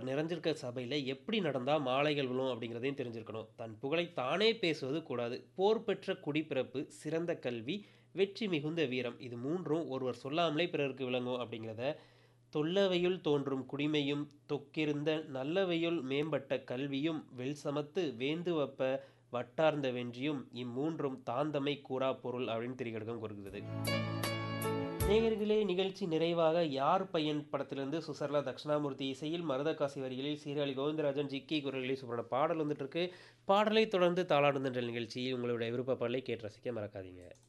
நிறைஞ்சிருக்க சபையில் எப்படி நடந்தால் மாலைகள் விழும் அப்படிங்கிறதையும் தெரிஞ்சிருக்கணும் தன் புகழை தானே பேசுவது கூடாது போர் பெற்ற குடிப்பிறப்பு சிறந்த கல்வி வெற்றி மிகுந்த வீரம் இது மூன்றும் ஒருவர் சொல்லாமலே பிறருக்கு விளங்கும் அப்படிங்கிறத தொல்லவையுள் தோன்றும் குடிமையும் தொக்கிருந்த நல்லவையுள் மேம்பட்ட கல்வியும் வெல் சமத்து வேந்து வப்ப வட்டார்ந்த வென்றியும் இம்மூன்றும் தாந்தமை கூறா பொருள் அப்படின்னு திரிகடகம் கூறுகிறது நேயர்களே நிகழ்ச்சி நிறைவாக யார் பையன் படத்திலிருந்து சுசர்லா தட்சிணாமூர்த்தி இசையில் மருதகாசி வரிகளில் சீராளி கோவிந்தராஜன் ஜிக்கி குரல்களில் சூப்பரான பாடல் வந்துட்டு இருக்கு பாடலை தொடர்ந்து தாளாடுந்தன்ற நிகழ்ச்சியில் உங்களுடைய விருப்ப பாடலை கேட்டு ரசிக்க மறக்காதீங்க